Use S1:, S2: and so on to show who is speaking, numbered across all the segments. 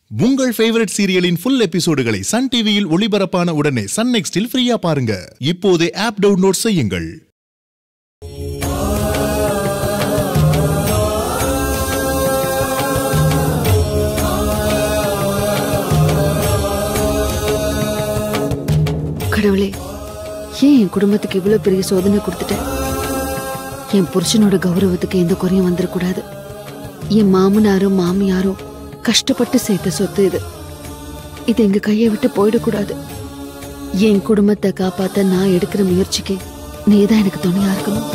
S1: உங்கள் ஃபேவரட் சீரியலின் ஃபுல் எபிசோடுகளை சன் டிவியில் ஒளிபரப்பான உடனே சன் நெக்ஸ்டில் ஃப்ரீயா பாருங்க இப்போதே ஆப் டவுன்லோட் செய்யுங்கள்
S2: கடவுளே ஏன் என் குடும்பத்துக்கு இவ்வளவு பெரிய சோதனை கொடுத்துட்டேன் என் புருஷனோட கௌரவத்துக்கு எந்த குறையும் வந்துடக்கூடாது என் மாமனாரும் மாமியாரும் கஷ்டப்பட்டு சேர்த்த சொத்து இது இது எங்க கையை விட்டு போயிடக்கூடாது என் குடும்பத்தை காப்பாத்த நான் எடுக்கிற முயற்சிக்கு நீதான் எனக்கு துணையா இருக்கணும்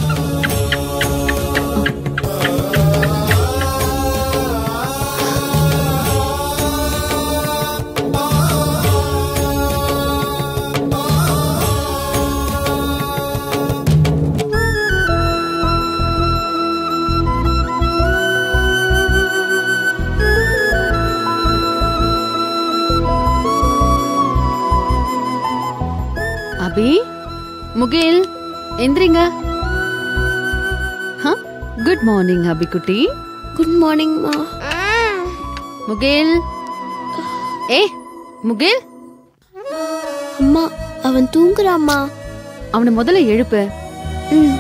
S2: அபி முகில் எந்திரிங்க குட் மார்னிங் அபி குட்டி
S3: குட் மார்னிங் மா
S2: முகில் ஏ முகில்
S3: அம்மா அவன் தூங்குறாம்மா
S2: அவனை முதல்ல எழுப்பு
S3: ம்.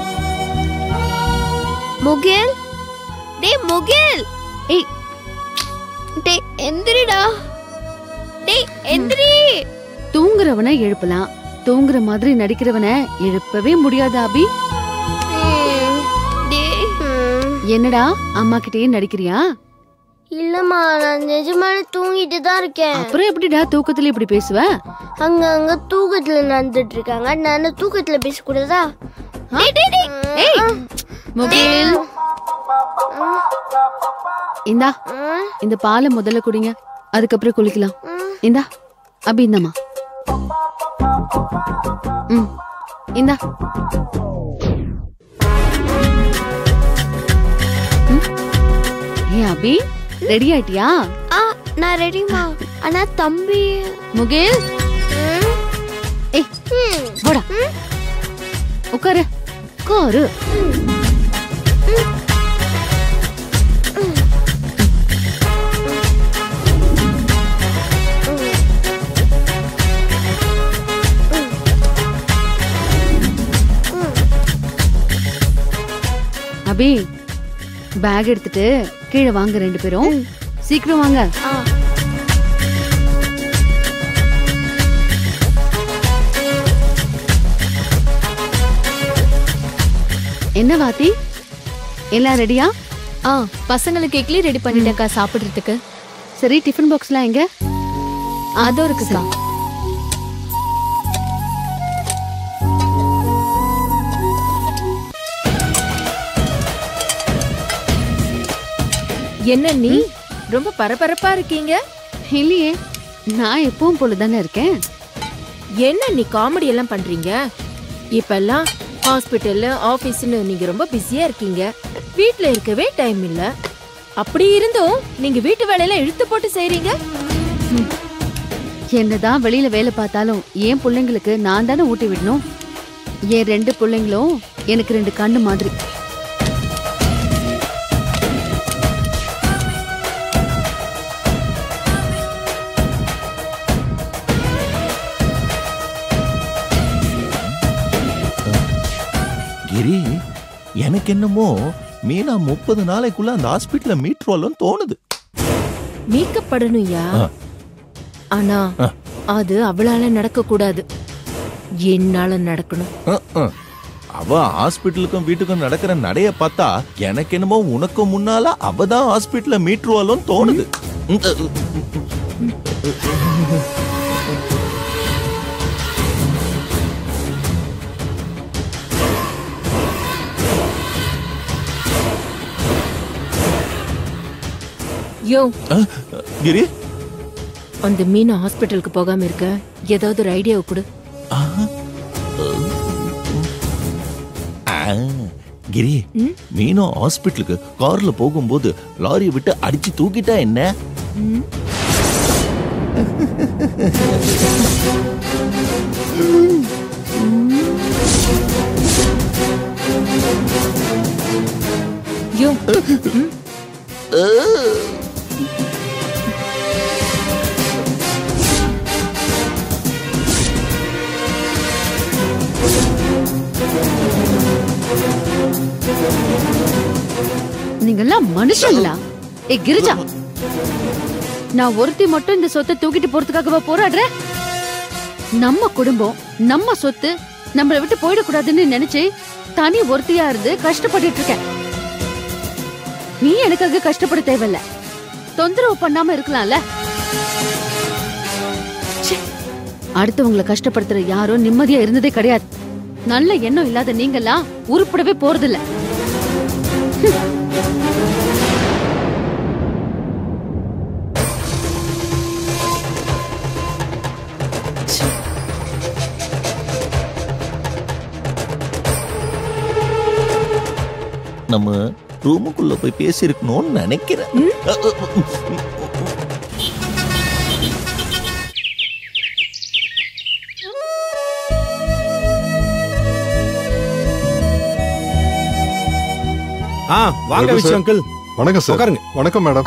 S3: முகில் டேய் முகில்
S2: ஏய்
S3: டேய் எந்திரிடா டேய் எந்திரி
S2: தூங்குறவனை எழுப்பலாம் தூங்குற மாதிரி நடிக்கிறவனை எழுப்பவே முடியாது அபி
S3: ம். டேய் ம்.
S2: என்னடா அம்மா கிட்டயே நடிக்கிறியா
S3: இல்லம்மா நான் நிஜமான தூங்கிட்டு தான் இருக்கேன்
S2: அப்புறம் எப்படிடா தூக்கத்துல இப்படி பேசுவ
S3: அங்க அங்க தூக்கத்துல நடந்துட்டு இருக்காங்க நான் தூக்கத்துல பேசக்கூடாதா டேய், டேய், டேய்.
S2: ஏய் முகில் இந்தா
S3: ம்.
S2: இந்த பாலை முதல்ல குடிங்க அதுக்கப்புறம் குளிக்கலாம்
S3: ம்.
S2: இந்தா அபி இந்தம்மா ம் இந்தா ம். ஏ அபி ரெடி ஆயிட்டியா
S3: ஆ நான் ரெடிமா ஆனா தம்பி
S2: முகில்
S3: ம்.
S2: ஏய்
S3: ம்.
S2: போடா உட்காரு உட்காரு அபி பேக் எடுத்துட்டு கீழே வாங்க ரெண்டு பேரும் சீக்கிரம் வாங்க
S3: ஆ
S2: என்ன வாத்தி எல்லாம் ரெடியா
S4: ஆ பசங்களுக்கு இட்லி ரெடி பண்ணிட்டேன்க்கா சாப்பிடுறதுக்கு
S2: சரி டிஃபன் பாக்ஸ்லாம் எங்க
S4: அதோ இருக்குக்கா என்ன நீ ரொம்ப பரபரப்பா இருக்கீங்க
S2: இல்லையே நான் எப்பவும் போல தானே இருக்கேன்
S4: என்ன நீ காமெடி எல்லாம் பண்றீங்க இப்பெல்லாம் ஹாஸ்பிட்டல்ல ஆபீஸ்னு நீங்க ரொம்ப பிஸியா இருக்கீங்க வீட்ல இருக்கவே டைம் இல்ல அப்படி இருந்தும் நீங்க வீட்டு வேலையெல்லாம் இழுத்து போட்டு செய்றீங்க
S2: என்னதான் வெளியில வேலை பார்த்தாலும் என் பிள்ளைங்களுக்கு நான் தானே ஊட்டி விடணும் என் ரெண்டு பிள்ளைங்களும் எனக்கு ரெண்டு கண்ணு மாதிரி
S5: கிரி எனக்கு என்னமோ மீனா முப்பது நாளைக்குள்ள அந்த ஹாஸ்பிட்டல்ல மீட்ரோலும் தோணுது
S4: மீட்கப்படணும்யா
S5: ஆ.
S4: ஆனா
S5: ஆ.
S4: அது அவளால நடக்க கூடாது என்னால நடக்கணும்
S5: அஹ், அஹ். அவ ஹாஸ்பிட்டலுக்கும் வீட்டுக்கும் நடக்கிற நடைய பார்த்தா எனக்கு என்னமோ உனக்கு முன்னால அவ தான் ஹாஸ்பிட்டல்ல மீட்ருவாலும் தோணுது ம், அஹ்,
S4: யோ
S5: அஹ், கிரி
S4: அந்த மீனா ஹாஸ்பிட்டலுக்கு போகாம இருக்க ஏதாவது ஒரு ஐடியாவை கொடு
S5: ஆஹ். ஆ, கிரி
S4: ம்?
S5: மீனோ ஹாஸ்பிட்டலுக்கு கார்ல போகும்போது லாரியை விட்டு அடிச்சு தூக்கிட்டா என்ன
S4: ம்? யோ ம்?
S2: நீங்க எல்லாம் மனுஷங்களா ஏ கிரிஜா நான் ஒருத்தி மட்டும் இந்த சொத்தை தூக்கிட்டு போறதுக்காகவா போராடுறேன் நம்ம குடும்பம் நம்ம சொத்து நம்மள விட்டு போயிடக்கூடாதுன்னு நினைச்சு தனி ஒருத்தியா இருந்து கஷ்டப்பட்டுட்டு இருக்கேன் நீ எனக்காக கஷ்டப்பட தேவையில்ல தொந்தரவு பண்ணாம இருக்கலாம்ல ச்சே, அடுத்தவங்களை கஷ்டப்படுத்துற யாரும் நிம்மதியா இருந்ததே கிடையாது நல்ல எண்ணம் இல்லாத நீங்கெல்லாம் உருப்படவே போறதில்ல
S5: நம்ம ரூமுக்குள்ள போய் பேசியிருக்கணும்னு நினைக்கிறேன்
S6: ஆ வாங்க
S7: வணக்கம்
S6: விஷயம்
S7: சார்.
S6: அங்கிள்
S7: வணக்கம் சார்
S6: உட்காருங்க
S7: வணக்கம் மேடம்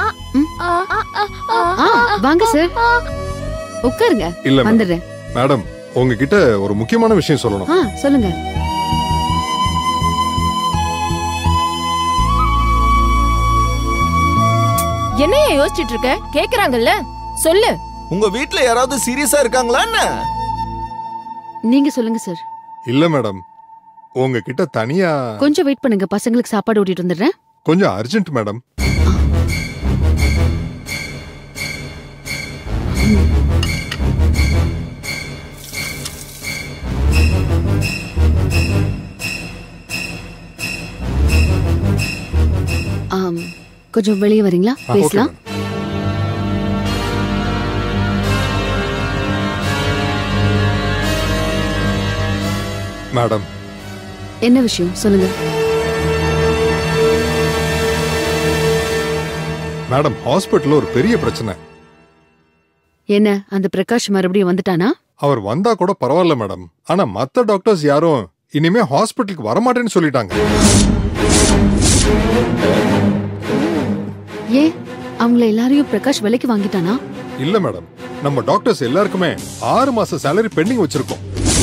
S2: ஆ வாங்க சார் உட்காருங்க
S7: இல்ல மேடம்.
S2: வந்துடுறேன்
S7: மேடம் உங்ககிட்ட ஒரு முக்கியமான விஷயம் சொல்லணும்
S2: ஆ சொல்லுங்க
S4: என்னைய யோசிச்சிட்டு இருக்க கேக்குறாங்கல்ல சொல்லு
S5: உங்க வீட்ல யாராவது சீரியஸா இருக்காங்களா என்ன
S2: நீங்க சொல்லுங்க சார்
S7: இல்ல மேடம் உங்ககிட்ட தனியா
S2: கொஞ்சம் வெயிட் பண்ணுங்க பசங்களுக்கு சாப்பாடு ஓட்டிட்டு வந்துடுறேன்
S7: கொஞ்சம் அர்ஜென்ட் மேடம்
S2: ஆம், கொஞ்சம் வெளியே வரீங்களா
S7: ஆ, ஓகே
S2: பேசலாம்
S7: மேடம். மேடம்
S2: என்ன விஷயம் சொல்லுங்க
S7: மேடம் ஹாஸ்பிட்டல்ல ஒரு பெரிய பிரச்சனை
S2: என்ன அந்த பிரகாஷ் மறுபடியும் வந்துட்டானா
S7: அவர் வந்தா கூட பரவாயில்ல மேடம் ஆனா மத்த டாக்டர்ஸ் யாரும் இனிமே ஹாஸ்பிட்டலுக்கு வரமாட்டேன்னு சொல்லிட்டாங்க
S2: ஏன் அவங்கள எல்லாரையும் பிரகாஷ் விலைக்கு வாங்கிட்டானா
S7: இல்ல மேடம் நம்ம டாக்டர்ஸ் எல்லாருக்குமே ஆறு மாசம் சேலரி பெண்டிங் வச்சிருக்கோம்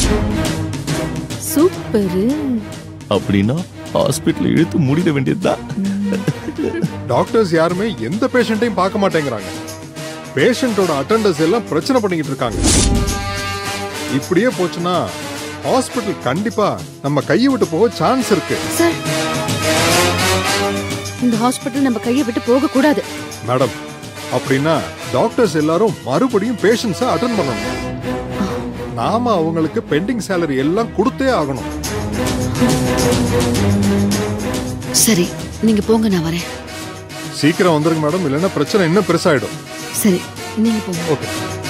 S4: சூப்பரு
S5: அப்படின்னா ஹாஸ்பிட்டல் இழுத்து மூடிட வேண்டியதுதான்
S7: டாக்டர்ஸ் யாருமே எந்த பேஷண்ட்டையும் பார்க்க மாட்டேங்கிறாங்க பேஷண்டோட அட்டெண்டர்ஸ் எல்லாம் பிரச்சனை பண்ணிக்கிட்டு இருக்காங்க இப்படியே போச்சுன்னா ஹாஸ்பிட்டல் கண்டிப்பா நம்ம கையை விட்டு போக சான்ஸ் இருக்கு
S2: சார் இந்த ஹாஸ்பிட்டல் நம்ம கையை விட்டு போக கூடாது
S7: மேடம் அப்படின்னா டாக்டர்ஸ் எல்லாரும் மறுபடியும் பேஷண்ட்ஸை அட்டன் பண்ணணும் நாம அவங்களுக்கு பெண்டிங் சேலரி எல்லாம் கொடுத்தே ஆகணும்
S2: சரி நீங்க போங்க நான் வரேன்
S7: சீக்கிரம் வந்துருங்க மேடம் இல்லைன்னா பிரச்சனை இன்னும் பெருசாயிடும்
S2: சரி நீங்க போங்க
S7: ஓகே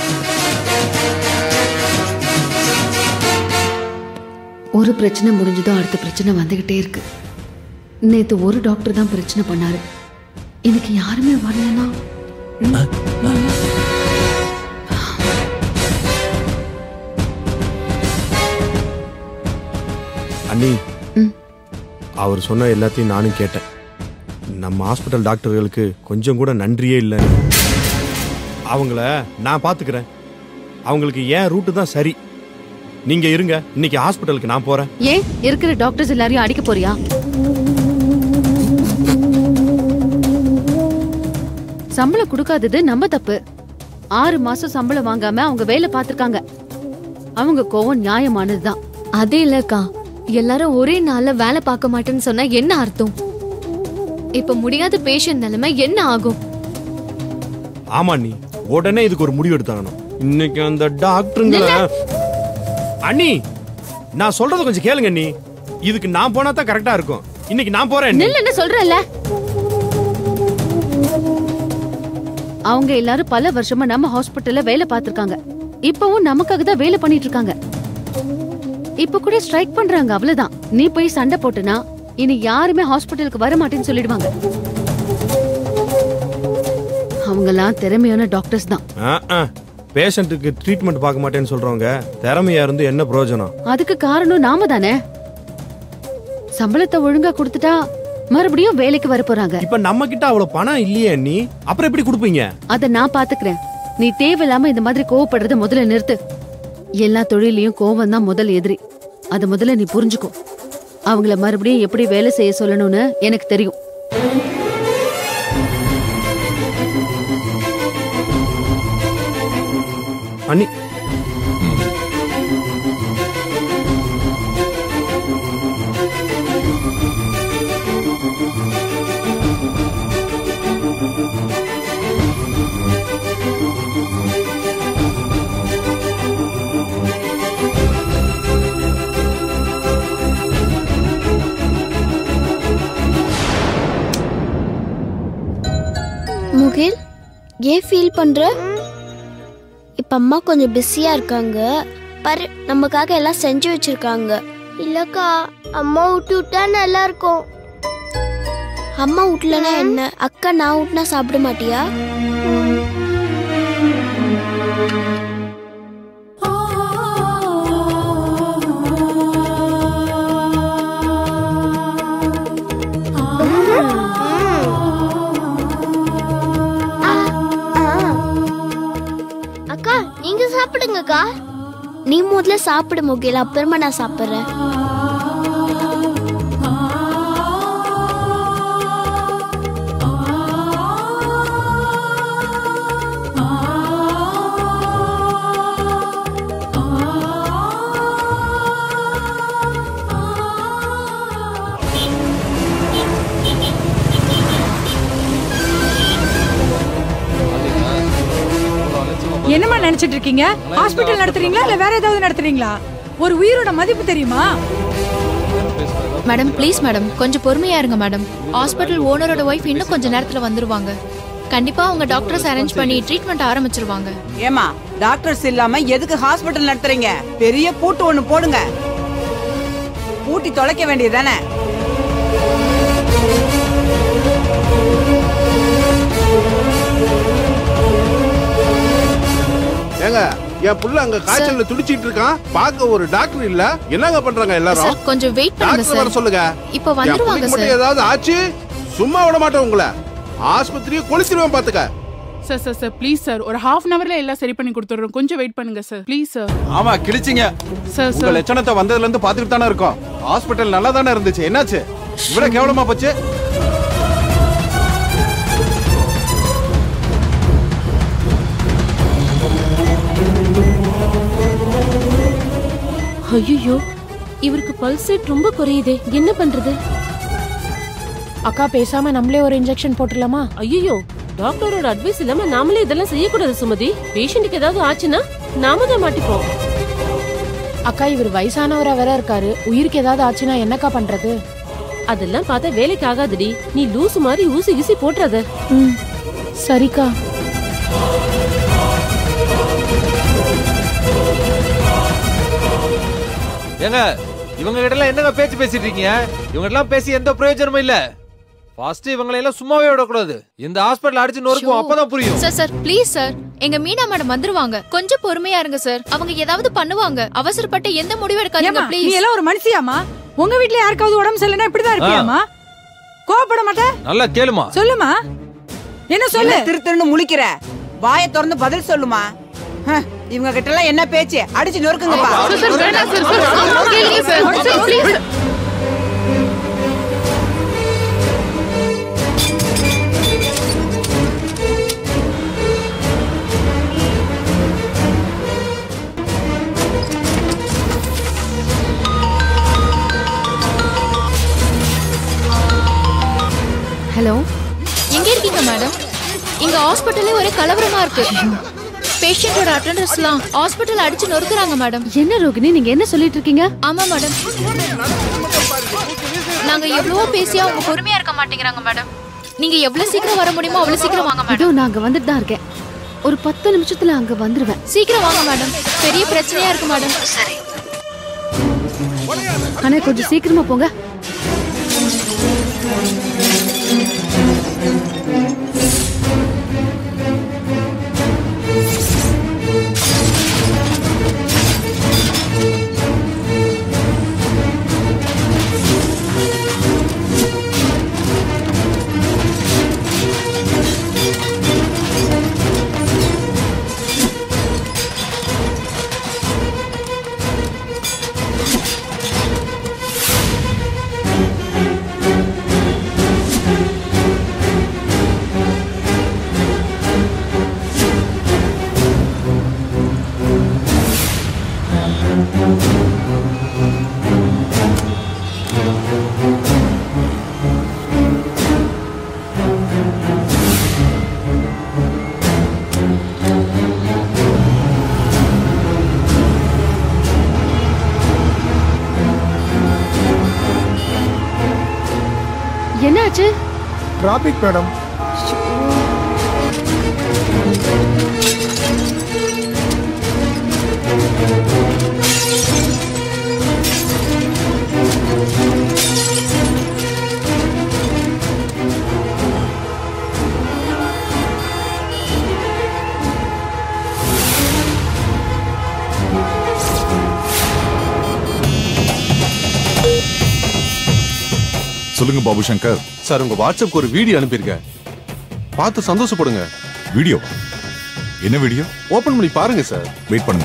S2: ஒரு பிரச்சனை முடிஞ்சதும் அடுத்த பிரச்சனை வந்துகிட்டே இருக்கு நேத்து ஒரு டாக்டர் தான் பிரச்சனை பண்ணாரு இன்னைக்கு யாருமே வரலனா
S6: அண்ணி
S2: ம்.
S6: அவர் சொன்ன எல்லாத்தையும் நானும் கேட்டேன் நம்ம ஹாஸ்பிட்டல் டாக்டர்களுக்கு கொஞ்சம் கூட நன்றியே இல்லை அவங்கள நான் பாத்துக்கிறேன் அவங்களுக்கு ஏன் ரூட்டு தான் சரி நீங்க இருங்க இன்னைக்கு ஹாஸ்பிட்டலுக்கு நான் போறேன்
S2: ஏன் இருக்கிற டாக்டர்ஸ் எல்லாரையும் அடிக்க போறியா சம்பளம் கொடுக்காதது நம்ம தப்பு ஆறு மாசம் சம்பளம் வாங்காம அவங்க வேலை பார்த்திருக்காங்க அவங்க கோவம் நியாயமானதுதான்
S8: அது இல்லக்கா எல்லாரும் ஒரே நாள்ல வேலை பார்க்க மாட்டேன்னு சொன்னா என்ன அர்த்தம் இப்ப முடியாத பேஷண்ட் நிலைமை என்ன ஆகும்
S6: ஆமா அண்ணி உடனே இதுக்கு ஒரு முடிவு எடுத்தாகணும் இன்னைக்கு அந்த டாக்டருங்கள அண்ணி நான் சொல்றத கொஞ்சம் கேளுங்க அண்ணி இதுக்கு நான் போனா தான் கரெக்டா இருக்கும் இன்னைக்கு நான் போறேன் அண்ணி.
S2: நில்லுன்னு சொல்றல அவங்க எல்லாரும் பல வருஷமா நம்ம ஹாஸ்பிட்டல்ல வேலை பார்த்திருக்காங்க இப்பவும் நமக்காக தான் வேலை பண்ணிட்டு இருக்காங்க இப்ப கூட ஸ்ட்ரைக் பண்றாங்க அவ்வளவுதான் நீ போய் சண்டை போட்டுனா இனி யாருமே ஹாஸ்பிட்டலுக்கு வர மாட்டேன்னு சொல்லிடுவாங்க அவங்கெல்லாம் திறமையான டாக்டர்ஸ் தான்
S6: ஆ, ஆ. பேஷண்ட்டுக்கு ட்ரீட்மெண்ட் பார்க்க மாட்டேன்னு சொல்றவங்க திறமையா இருந்து என்ன பிரயோஜனம்
S2: அதுக்கு காரணம் நாம தானே சம்பளத்தை ஒழுங்கா கொடுத்துட்டா மறுபடியும் வேலைக்கு வர போறாங்க
S6: இப்ப நம்ம கிட்ட அவ்வளவு பணம் இல்லையே அண்ணி அப்புறம் எப்படி கொடுப்பீங்க
S2: அத நான் பாத்துக்கிறேன் நீ தேவையில்லாம இந்த மாதிரி கோவப்படுறத முதல்ல நிறுத்து எல்லா தொழிலையும் கோவம் தான் முதல் எதிரி அத முதல்ல நீ புரிஞ்சுக்கோ அவங்கள மறுபடியும் எப்படி வேலை செய்ய சொல்லணும்னு எனக்கு தெரியும்
S6: அண்ணி
S3: முகில் ஏன் ஃபீல் பண்ற இப்ப அம்மா கொஞ்சம் பிஸியா இருக்காங்க பாரு நமக்காக எல்லாம் செஞ்சு வச்சிருக்காங்க இல்லக்கா அம்மா விட்டு விட்டா நல்லா இருக்கும் அம்மா விட்டலனா என்ன அக்கா நான் விட்டுனா சாப்பிட மாட்டியா அக்கா நீங்க சாப்பிடுங்கக்கா நீ முதல்ல சாப்பிடு முகில் அப்புறமா நான் சாப்பிடுறேன்
S9: என்னம்மா நினைச்சிட்டு இருக்கீங்க ஹாஸ்பிட்டல் நடத்துறீங்களா இல்ல வேற ஏதாவது நடத்துறீங்களா ஒரு உயிரோட மதிப்பு தெரியுமா
S10: மேடம் ப்ளீஸ் மேடம் கொஞ்சம் பொறுமையா இருங்க மேடம் ஹாஸ்பிட்டல் ஓனரோட ஒய்ஃப் இன்னும் கொஞ்ச நேரத்துல வந்துருவாங்க கண்டிப்பா அவங்க டாக்டர்ஸ் அரேஞ்ச் பண்ணி ட்ரீட்மெண்ட் ஆரம்பிச்சிருவாங்க
S11: ஏமா டாக்டர்ஸ் இல்லாம எதுக்கு ஹாஸ்பிட்டல் நடத்துறீங்க பெரிய பூட்டு ஒண்ணு போடுங்க பூட்டி தொலைக்க வேண்டியதுதானே
S12: ஏங்க என் புள்ள அங்க காய்ச்சல்ல துடிச்சிட்டு இருக்கான் பார்க்க ஒரு டாக்டர் இல்ல என்னங்க பண்றாங்க எல்லாரும்
S10: சார் கொஞ்சம் வெயிட் பண்ணுங்க
S12: டாக்டர் வர
S10: சார்
S12: சொல்லுங்க
S10: இப்போ
S12: என்
S10: வந்துருவாங்க
S12: புள்ளைக்கு மட்டும்
S10: சார்
S12: ஏதாவது ஆச்சு சும்மா விட மாட்டேன் உங்களை ஆஸ்பத்திரியை கொளுத்திடுவேன் பாத்துக்க
S13: sir sir sir please sir ஒரு ஹாஃப் அன் ஹவர்ல எல்லாம் சரி பண்ணி கொடுத்துட்றோம் கொஞ்சம் வெயிட் பண்ணுங்க சார் ப்ளீஸ் சார்
S14: ஆமா கிழிச்சிங்க
S13: சார்
S14: உங்க
S13: சார்
S14: லட்சணத்தை வந்ததுல இருந்து பாத்துட்டு தானே இருக்கோம் ஹாஸ்பிட்டல் நல்லா தானே இருந்துச்சு என்னாச்சு இவ்வளவு கேவலமா போச்சு
S4: ஐயோ இவருக்கு பல்ஸ் ரேட் ரொம்ப குறையுதே என்ன பண்றது அக்கா பேசாம நம்மளே ஒரு இன்ஜெக்ஷன் போட்டுடலாமா ஐயோ டாக்டரோட அட்வைஸ் இல்லாம நாமளே இதெல்லாம் செய்யக்கூடாது சுமதி பேஷண்ட்டுக்கு ஏதாவது ஆச்சுன்னா நாம தான் மாட்டிப்போம் அக்கா இவர் வயசானவரா வேற இருக்காரு உயிருக்கு ஏதாவது ஆச்சுன்னா என்னக்கா பண்றது அதெல்லாம் பார்த்தா வேலைக்கு ஆகாதுடி நீ லூசு மாதிரி ஊசி ஊசி போட்டுறாத சரிக்கா
S14: ஏங்க இவங்க கிட்ட எல்லாம் என்னங்க பேச்சு பேசிட்டு இருக்கீங்க இவங்க எல்லாம் பேசி எந்த பிரயோஜனமும் இல்ல ஃபர்ஸ்ட் இவங்களை எல்லாம் சும்மாவே விடக்கூடாது இந்த ஹாஸ்பிட்டல் அடிச்சு நொறுக்கும் அப்பதான் புரியும்
S10: சார் சார் ப்ளீஸ் சார் எங்க மீனா மேடம் வந்துருவாங்க கொஞ்சம் பொறுமையா இருங்க சார் அவங்க ஏதாவது பண்ணுவாங்க அவசரப்பட்டு எந்த முடிவு எடுக்காதீங்க
S9: ஏம்மா, நீ
S10: ப்ளீஸ்
S9: எல்லாம் ஒரு மனுஷியாமா உங்க வீட்ல யாருக்காவது உடம்பு சரியில்லைன்னா இப்படிதான் இருப்பியாமா கோவப்பட மாட்டேன்
S14: நல்லா கேளுமா
S9: சொல்லுமா என்ன சொல்லு
S11: என்ன திரு திருன்னு முழிக்கிற வாயை திறந்து பதில் சொல்லுமா ஹ, இவங்க கிட்ட எல்லாம் என்ன பேச்சு அடிச்சு நொறுக்குங்கப்பா
S2: ஹலோ
S10: எங்க இருக்கீங்க மேடம் இங்க ஹாஸ்பிட்டல்ல ஒரே கலவரமா இருக்கு பேஷண்டோட அட்டெண்டர்ஸ்லாம் ஹாஸ்பிட்டல் அடிச்சு நொறுக்குறாங்க மேடம்
S2: என்ன ரோகிணி நீங்க என்ன சொல்லிட்டு இருக்கீங்க
S10: ஆமா மேடம் நாங்க எவ்வளவோ பேசியா அவங்க பொறுமையா இருக்க மாட்டேங்கிறாங்க மேடம் நீங்க எவ்வளவு சீக்கிரம் வர முடியுமோ அவ்வளவு சீக்கிரம் வாங்க மேடம்
S2: இதோ நான் அங்க வந்துட்டு தான் இருக்கேன் ஒரு பத்து நிமிஷத்துல அங்க வந்துருவேன்
S10: சீக்கிரம் வாங்க மேடம் பெரிய பிரச்சனையா இருக்கு மேடம் சரி
S2: ஆனா கொஞ்சம் சீக்கிரமா போங்க என்னாச்சு
S15: டிராபிக் மேடம்
S16: சொல்லுங்க பாபு சங்கர்
S12: சார் உங்க வாட்ஸ்அப்க்கு ஒரு வீடியோ அனுப்பியிருக்கேன் பார்த்து சந்தோஷப்படுங்க
S16: வீடியோ என்ன வீடியோ
S12: ஓபன் பண்ணி பாருங்க சார்
S16: வெயிட் பண்ணுங்க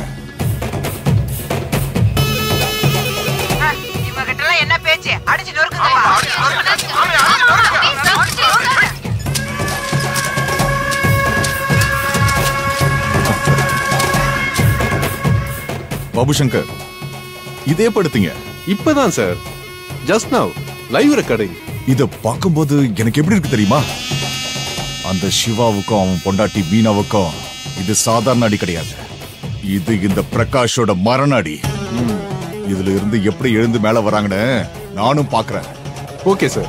S11: இவங்க கிட்ட எல்லாம் என்ன பேச்சு அடிச்சு
S16: பாபு சங்கர் இதே படுத்தீங்க
S12: இப்பதான் sir just now live recording
S16: இத பார்க்கும்போது எனக்கு எப்படி இருக்கு தெரியுமா அந்த சிவாவுக்கும் அவன் பொண்டாட்டி வீணாவுக்கும் இது சாதாரண அடி கிடையாது இது இந்த பிரகாஷோட மரண அடி இதுல இருந்து எப்படி எழுந்து மேல வராங்கன்னு நானும் பாக்குறேன்
S12: ஓகே சார்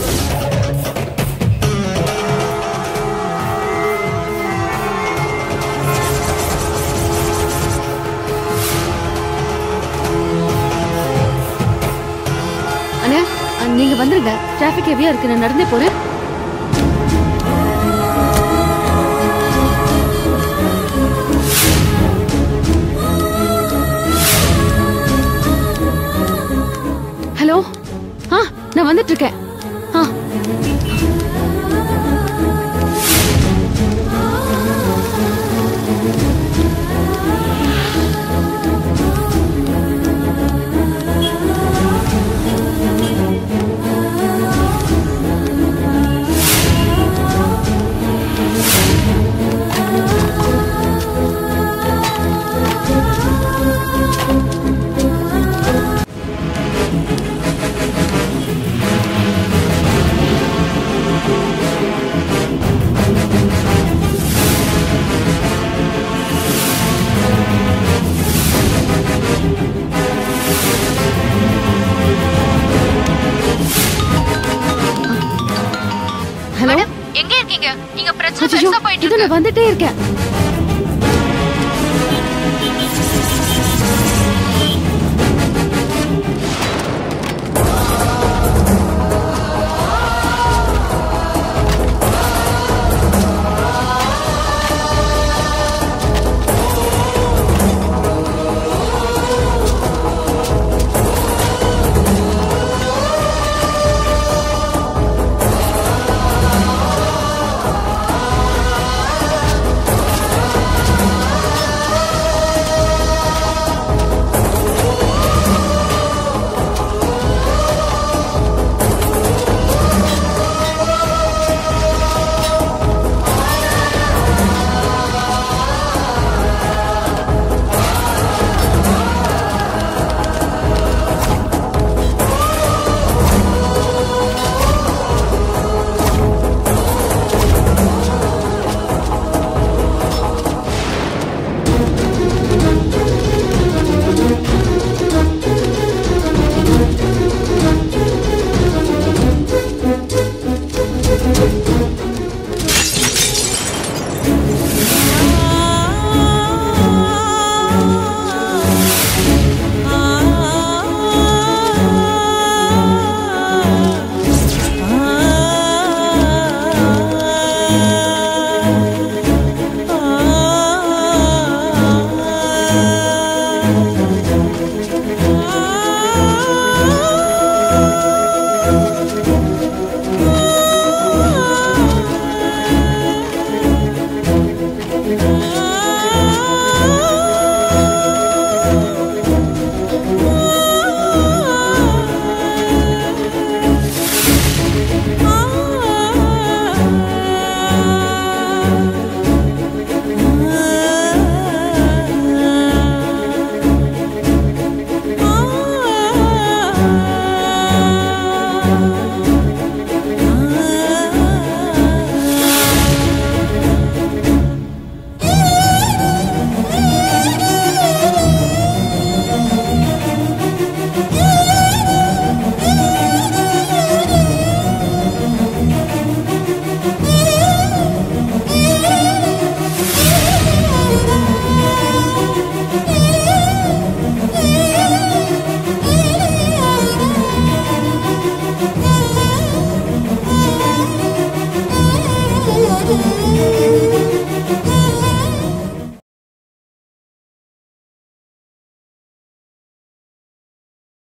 S2: அண்ணா அஹ், நீங்க வந்துருங்க டிராபிக் ஹெவியா இருக்கு நான் நடந்தே போறேன் ஹலோ ஆ நான் வந்துட்டு இருக்கேன் ஆ
S8: மேடம் எங்க இருக்கீங்க இங்க பிரச்சனை
S2: அச்சச்சோ,
S8: பெருசா போயிட்டு
S2: இதோ
S8: இருக்கு
S2: நான் வந்துட்டே இருக்கேன்